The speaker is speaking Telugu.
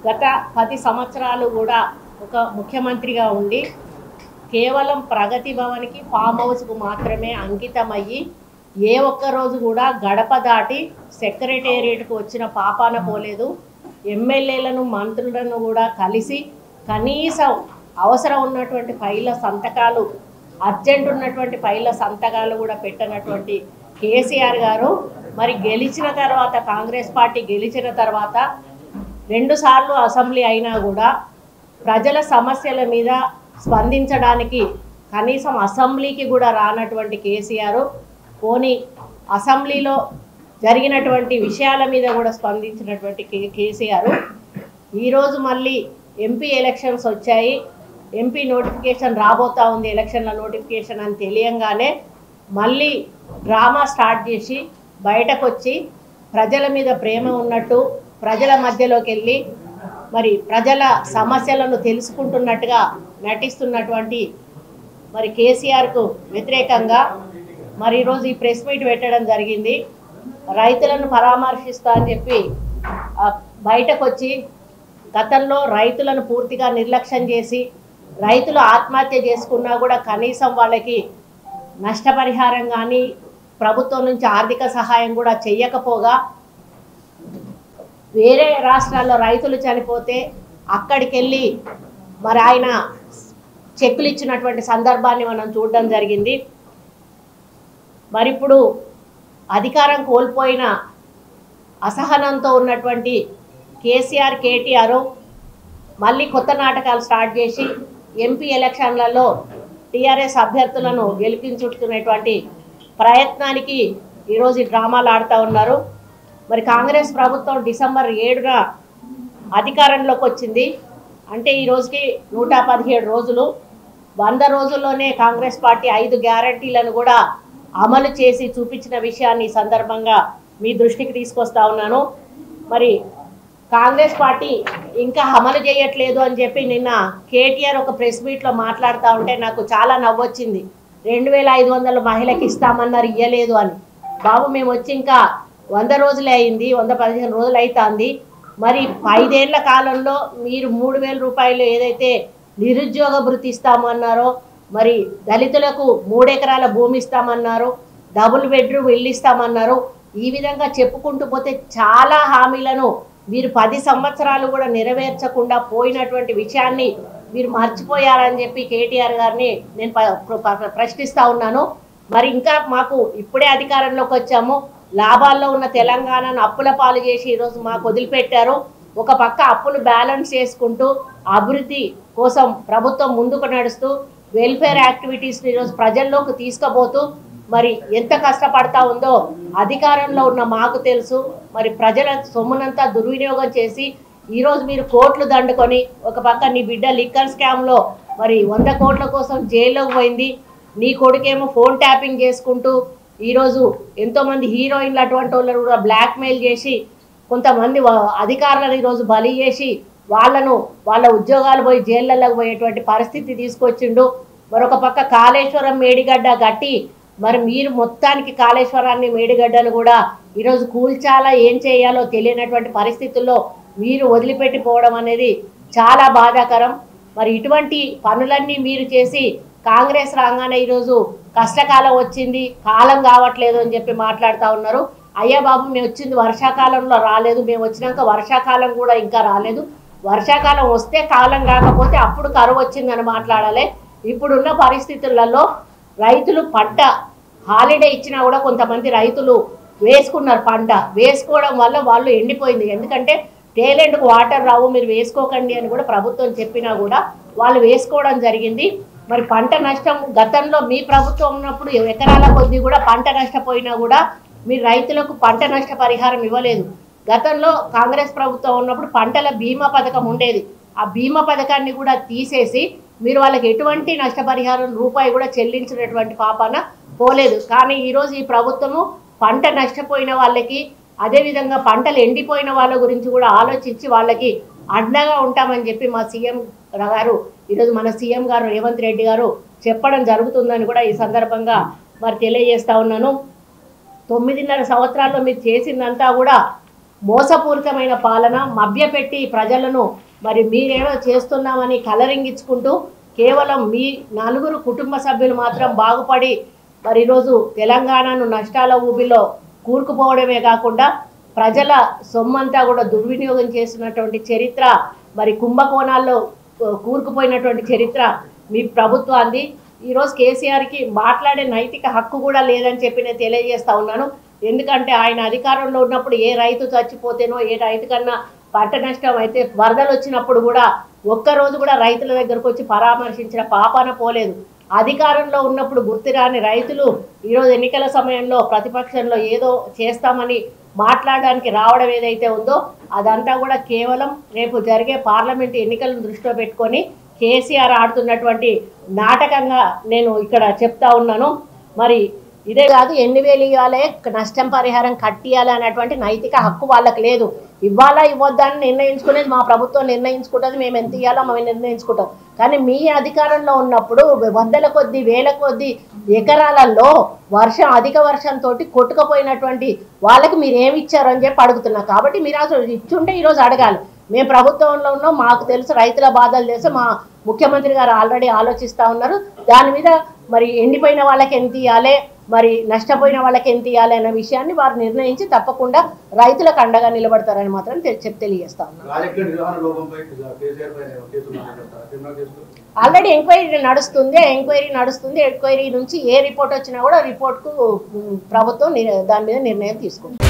గత పది సంవత్సరాలు కూడా ఒక ముఖ్యమంత్రిగా ఉండి కేవలం ప్రగతి భవన్కి ఫామ్ హౌస్కు మాత్రమే అంకితమయ్యి ఏ ఒక్క రోజు కూడా గడప దాటి సెక్రటేరియట్కు వచ్చిన పాపాన పోలేదు ఎమ్మెల్యేలను మంత్రులను కూడా కలిసి కనీసం అవసరం ఉన్నటువంటి ఫైళ్ళ సంతకాలు అర్జెంట్ ఉన్నటువంటి ఫైళ్ళ సంతకాలు కూడా పెట్టనటువంటి కేసీఆర్ గారు మరి గెలిచిన తర్వాత కాంగ్రెస్ పార్టీ గెలిచిన తర్వాత రెండుసార్లు అసెంబ్లీ అయినా కూడా ప్రజల సమస్యల మీద స్పందించడానికి కనీసం అసెంబ్లీకి కూడా రానటువంటి కేసీఆర్ పోనీ అసెంబ్లీలో జరిగినటువంటి విషయాల మీద కూడా స్పందించినటువంటి కే కేసీఆర్ ఈరోజు మళ్ళీ ఎంపీ ఎలక్షన్స్ వచ్చాయి ఎంపీ నోటిఫికేషన్ రాబోతా ఉంది ఎలక్షన్ల నోటిఫికేషన్ అని తెలియంగానే మళ్ళీ డ్రామా స్టార్ట్ చేసి బయటకు వచ్చి ప్రజల మీద ప్రేమ ఉన్నట్టు ప్రజల మధ్యలోకి వెళ్ళి మరి ప్రజల సమస్యలను తెలుసుకుంటున్నట్టుగా నటిస్తున్నటువంటి మరి కేసీఆర్కు వ్యతిరేకంగా మరి ఈరోజు ఈ ప్రెస్ మీట్ పెట్టడం జరిగింది రైతులను పరామర్శిస్తా అని చెప్పి ఆ, బయటకు వచ్చి గతంలో రైతులను పూర్తిగా నిర్లక్ష్యం చేసి రైతులు ఆత్మహత్య చేసుకున్నా కూడా కనీసం వాళ్ళకి నష్టపరిహారం కానీ ప్రభుత్వం నుంచి ఆర్థిక సహాయం కూడా చెయ్యకపోగా వేరే రాష్ట్రాల్లో రైతులు చనిపోతే అక్కడికి వెళ్ళి మరి ఆయన చెక్కులు ఇచ్చినటువంటి సందర్భాన్ని మనం చూడడం జరిగింది మరి ఇప్పుడు అధికారం కోల్పోయిన అసహనంతో ఉన్నటువంటి కేసీఆర్ కేటీఆర్ మళ్ళీ కొత్త నాటకాలు స్టార్ట్ చేసి ఎంపీ ఎలక్షన్లలో టీఆర్ఎస్ అభ్యర్థులను గెలిపించుకునేటువంటి ప్రయత్నానికి ఈరోజు ఈ డ్రామాలు ఆడుతూ ఉన్నారు మరి కాంగ్రెస్ ప్రభుత్వం డిసెంబర్ ఏడున అధికారంలోకి వచ్చింది అంటే ఈ రోజుకి నూట పదిహేడు రోజులు వంద రోజుల్లోనే కాంగ్రెస్ పార్టీ ఐదు గ్యారంటీలను కూడా అమలు చేసి చూపించిన విషయాన్ని ఈ సందర్భంగా మీ దృష్టికి తీసుకొస్తా ఉన్నాను మరి కాంగ్రెస్ పార్టీ ఇంకా అమలు చేయట్లేదు అని చెప్పి నిన్న కేటీఆర్ ఒక ప్రెస్ మీట్లో మాట్లాడుతూ ఉంటే నాకు చాలా నవ్వొచ్చింది రెండు వేల ఐదు వందల మహిళకి ఇస్తామన్నారు ఇయ్యలేదు అని బాబు మేము వచ్చి ఇంకా వంద రోజులే అయింది వంద పదిహేను రోజులు అవుతుంది మరి ఐదేళ్ల కాలంలో మీరు మూడు వేల రూపాయలు ఏదైతే నిరుద్యోగ భృతి ఇస్తామన్నారో మరి దళితులకు మూడెకరాల భూమి ఇస్తామన్నారు డబుల్ బెడ్రూమ్ ఇల్లు ఇస్తామన్నారు ఈ విధంగా చెప్పుకుంటూ పోతే చాలా హామీలను మీరు పది సంవత్సరాలు కూడా నెరవేర్చకుండా పోయినటువంటి విషయాన్ని మీరు మర్చిపోయారని చెప్పి కేటీఆర్ గారిని నేను ప- ప్ర- ప్రశ్నిస్తా ఉన్నాను మరి ఇంకా మాకు ఇప్పుడే అధికారంలోకి వచ్చాము లాభాల్లో ఉన్న తెలంగాణను అప్పుల పాలు చేసి ఈరోజు మాకు వదిలిపెట్టారు ఒక పక్క అప్పులు బ్యాలెన్స్ చేసుకుంటూ అభివృద్ధి కోసం ప్రభుత్వం ముందుకు నడుస్తూ వెల్ఫేర్ యాక్టివిటీస్ని ఈరోజు ప్రజల్లోకి తీసుకుపోతూ మరి ఎంత కష్టపడతా ఉందో అధికారంలో ఉన్న మాకు తెలుసు మరి ప్రజల సొమ్మునంతా దుర్వినియోగం చేసి ఈరోజు మీరు కోట్లు దండుకొని ఒక పక్క నీ బిడ్డ లిక్కర్ స్కామ్లో మరి వంద కోట్ల కోసం జైల్లోకి పోయింది నీ కొడుకేమో ఫోన్ ట్యాపింగ్ చేసుకుంటూ ఈరోజు ఎంతోమంది హీరోయిన్లు అటువంటి వాళ్ళను కూడా బ్లాక్మెయిల్ చేసి కొంతమంది వా- అధికారులను ఈరోజు బలి చేసి వాళ్ళను వాళ్ళ ఉద్యోగాలు పోయి జైళ్ళలోకి పోయేటువంటి పరిస్థితి తీసుకొచ్చిండు మరొక పక్క కాళేశ్వరం మేడిగడ్డ గట్టి మరి మీరు మొత్తానికి కాళేశ్వరాన్ని మేడిగడ్డను కూడా ఈరోజు కూల్చాలా ఏం చేయాలో తెలియనటువంటి పరిస్థితుల్లో మీరు వదిలిపెట్టి పోవడం అనేది చాలా బాధాకరం మరి ఇటువంటి పనులన్నీ మీరు చేసి కాంగ్రెస్ రాగానే ఈరోజు కష్టకాలం వచ్చింది కాలం కావట్లేదు అని చెప్పి మాట్లాడుతూ ఉన్నారు అయ్యా బాబు మేము వచ్చింది వర్షాకాలంలో రాలేదు మేము వచ్చినాక వర్షాకాలం కూడా ఇంకా రాలేదు వర్షాకాలం వస్తే కాలం కాకపోతే అప్పుడు కరువు వచ్చిందని మాట్లాడాలి ఇప్పుడున్న పరిస్థితులలో రైతులు పంట హాలిడే ఇచ్చినా కూడా కొంతమంది రైతులు వేసుకున్నారు పంట వేసుకోవడం వల్ల వాళ్ళు ఎండిపోయింది ఎందుకంటే టేలెంట్కు వాటర్ రావు మీరు వేసుకోకండి అని కూడా ప్రభుత్వం చెప్పినా కూడా వాళ్ళు వేసుకోవడం జరిగింది మరి పంట నష్టం గతంలో మీ ప్రభుత్వం ఉన్నప్పుడు ఎకరాల కొద్దీ కూడా పంట నష్టపోయినా కూడా మీరు రైతులకు పంట నష్ట పరిహారం ఇవ్వలేదు గతంలో కాంగ్రెస్ ప్రభుత్వం ఉన్నప్పుడు పంటల బీమా పథకం ఉండేది ఆ బీమా పథకాన్ని కూడా తీసేసి మీరు వాళ్ళకి ఎటువంటి నష్టపరిహారం రూపాయి కూడా చెల్లించినటువంటి పాపాన పోలేదు కానీ ఈరోజు ఈ ప్రభుత్వము పంట నష్టపోయిన వాళ్ళకి అదేవిధంగా పంటలు ఎండిపోయిన వాళ్ళ గురించి కూడా ఆలోచించి వాళ్ళకి అండగా ఉంటామని చెప్పి మా సీఎం గారు ఈరోజు మన సీఎం గారు రేవంత్ రెడ్డి గారు చెప్పడం జరుగుతుందని కూడా ఈ సందర్భంగా మరి తెలియజేస్తా ఉన్నాను తొమ్మిదిన్నర సంవత్సరాల్లో మీరు చేసిందంతా కూడా మోసపూరితమైన పాలన మభ్యపెట్టి ప్రజలను మరి మీరేమో చేస్తున్నామని కలరింగించుకుంటూ కేవలం మీ నలుగురు కుటుంబ సభ్యులు మాత్రం బాగుపడి మరి ఈరోజు తెలంగాణను నష్టాల ఊబిలో కూరుకుపోవడమే కాకుండా ప్రజల సొమ్మంతా కూడా దుర్వినియోగం చేసినటువంటి చరిత్ర మరి కుంభకోణాల్లో ఆ, కూరుకుపోయినటువంటి చరిత్ర మీ ప్రభుత్వాన్ని ఈరోజు కేసీఆర్కి మాట్లాడే నైతిక హక్కు కూడా లేదని చెప్పి నేను తెలియజేస్తా ఉన్నాను ఎందుకంటే ఆయన అధికారంలో ఉన్నప్పుడు ఏ రైతు చచ్చిపోతేనో ఏ రైతు కన్నా పంట నష్టం అయితే వరదలు వచ్చినప్పుడు కూడా ఒక్కరోజు కూడా రైతుల దగ్గరకు వచ్చి పరామర్శించిన పాపాన పోలేదు అధికారంలో ఉన్నప్పుడు గుర్తురాని రైతులు ఈరోజు ఎన్నికల సమయంలో ప్రతిపక్షంలో ఏదో చేస్తామని మాట్లాడడానికి రావడం ఏదైతే ఉందో అదంతా కూడా కేవలం రేపు జరిగే పార్లమెంట్ ఎన్నికలను దృష్టిలో పెట్టుకొని కేసీఆర్ ఆడుతున్నటువంటి నాటకంగా నేను ఇక్కడ చెప్తా ఉన్నాను మరి ఇదే కాదు ఎన్ని వేలు ఇవ్వాలి నష్టం పరిహారం కట్టియాలి అనేటువంటి నైతిక హక్కు వాళ్ళకి లేదు ఇవ్వాలా ఇవ్వద్దా అని నిర్ణయించుకునేది మా ప్రభుత్వం నిర్ణయించుకుంటుంది మేము ఎంత ఇవ్వాలో మేము నిర్ణయించుకుంటాం కానీ మీ అధికారంలో ఉన్నప్పుడు వందల కొద్ది వేల కొద్ది ఎకరాలలో వర్షం అధిక వర్షంతో కొట్టుకుపోయినటువంటి వాళ్ళకి మీరు ఏమి ఇచ్చారు అని చెప్పి అడుగుతున్నా కాబట్టి మీరు అసలు ఇచ్చుంటే ఈరోజు అడగాలి మేము ప్రభుత్వంలో ఉన్నాం మాకు తెలుసు రైతుల బాధలు తెలుసు మా ముఖ్యమంత్రి గారు ఆల్రెడీ ఆలోచిస్తూ ఉన్నారు దాని మీద మరి ఎండిపోయిన వాళ్ళకి ఎంత ఇవ్వాలి మరి నష్టపోయిన వాళ్ళకి ఎంత ఇవ్వాలి అనే విషయాన్ని వారు నిర్ణయించి తప్పకుండా రైతులకు అండగా నిలబడతారని మాత్రం తె- చెప్పి తెలియజేస్తా ఉన్నారు రాజకీయ నిర్వహణ లోపంపై కేసీఆర్ పైన కేసులు మాట్లాడతారా క్రిమినల్ కేసులు ఆల్రెడీ ఎంక్వైరీ నడుస్తుంది ఎంక్వైరీ నడుస్తుంది ఎంక్వైరీ నుంచి ఏ రిపోర్ట్ వచ్చినా కూడా రిపోర్ట్కు ఉమ్, ప్రభుత్వం ని- దాని మీద నిర్ణయం తీసుకుంటుంది